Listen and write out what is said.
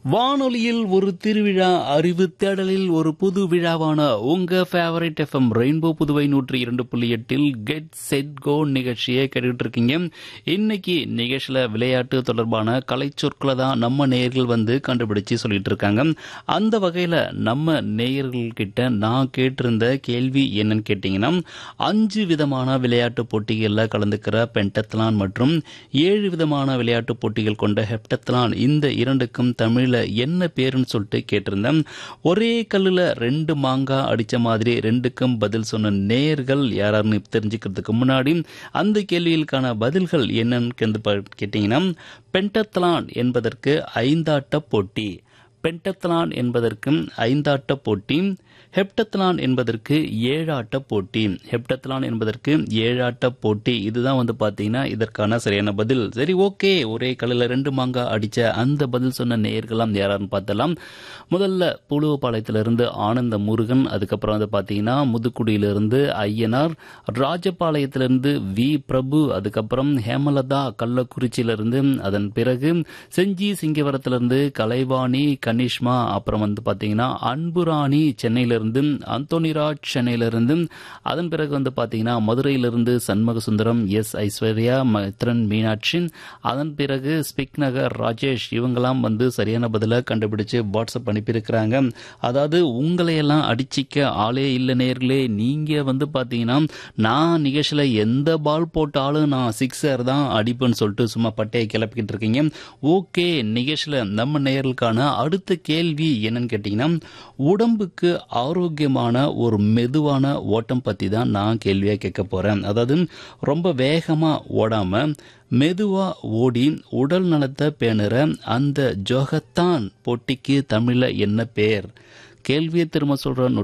வானொலியில் ஒரு திருவிழா அறிவு தேடலில் ஒரு புது விழாவான உங்க ஃபேவரட் எஃப்எம் ரெயின்போ புதுவை நூற்றி இரண்டு புள்ளி எட்டில் கெட் செட் கோ நிகழ்ச்சியை கேட்டுட்டு இருக்கீங்க இன்னைக்கு நிகழ்ச்சியில விளையாட்டு தொடர்பான கலைச்சொற்களை தான் நம்ம நேயர்கள் வந்து கண்டுபிடிச்சு சொல்லிட்டு இருக்காங்க அந்த வகையில நம்ம நேயர்கள் கிட்ட நான் கேட்டிருந்த கேள்வி என்னன்னு கேட்டீங்கன்னா அஞ்சு விதமான விளையாட்டு போட்டிகளில் கலந்துக்கிற பென்டத்லான் மற்றும் ஏழு விதமான விளையாட்டு போட்டிகள் கொண்ட ஹெப்டத்லான் இந்த இரண்டுக்கும் தமிழ்ல என்ன பேருன்னு சொல்லிட்டு கேட்டிருந்தேன் ஒரே கல்லுல ரெண்டு மாங்காய் அடிச்ச மாதிரி ரெண்டுக்கும் பதில் சொன்ன நேயர்கள் யாராருன்னு தெரிஞ்சுக்கிறதுக்கு முன்னாடி அந்த கேள்விகளுக்கான பதில்கள் என்னன்னு கேட்டு பா- கேட்டீங்கன்னா பென்டத்லான் என்பதற்கு ஐந்தாட்ட போட்டி பென்டத்லான் என்பதற்கு ஐந்தாட்ட போட்டி ஹெப்டத்லான் என்பதற்கு ஏழாட்ட போட்டி ஹெப்டத்லான் என்பதற்கு ஏழாட்ட போட்டி இதுதான் வந்து பார்த்தீங்கன்னா இதற்கான சரியான பதில் சரி ஓகே ஒரே கல்லில் ரெண்டு மாங்காய் அடிச்ச அந்த பதில் சொன்ன நேயர்களாம் யாராருன்னு பார்த்தலாம் முதல்ல புழுவப்பாளையத்திலிருந்து ஆனந்த முருகன் அதுக்கப்புறம் வந்து பார்த்தீங்கன்னா முதுக்குடியிலிருந்து ஐயனார் ராஜபாளையத்திலிருந்து வி பிரபு அதுக்கப்புறம் ஹேமலதா கள்ளக்குறிச்சியிலிருந்து அதன் பிறகு செஞ்சி சிங்கவரத்திலிருந்து கலைவாணி கனிஷ்மா அப்புறம் வந்து பார்த்தீங்கன்னா அன்புராணி சென்னையிலிருந்து அந்தோனிராஜ் சென்னையிலிருந்து அதன் பிறகு வந்து பார்த்தீங்கன்னா மதுரையிலிருந்து சண்முக சுந்தரம் எஸ் ஐஸ்வர்யா மித்ரன் மீனாட்சி அதன் பிறகு ஸ்பிக் நகர் ராஜேஷ் இவங்கெல்லாம் வந்து சரியான பதிலை கண்டுபிடிச்சு வாட்ஸ்அப் அனுப்பியிருக்கிறாங்க அதாவது உங்களையெல்லாம் அடிச்சிக்க ஆளே இல்லை நேர்களே நீங்க வந்து பார்த்தீங்கன்னா நான் நிகழ்ச்சியில் எந்த பால் போட்டாலும் நான் சிக்ஸர் தான் அடிப்பேன்னு சொல்லிட்டு சும்மா பட்டையை கிளப்பிக்கிட்டு இருக்கீங்க ஓகே நிகழ்ச்சியில் நம்ம நேயர்களுக்கான அடுத்த கேள்வி என்னன்னு கேட்டிங்கன்னா உடம்புக்கு ஆரோக்கியமான ஒரு மெதுவான ஓட்டம் பற்றி தான் நான் கேள்வியாக கேட்க போகிறேன் அதாவது ரொம்ப வேகமாக ஓடாமல் மெதுவா ஓடி உடல் நலத்தை பேணுற அந்த ஜோகத்தான் போட்டிக்கு தமிழ்ல என்ன பேர் கேள்வியை திரும்ப சொல்ற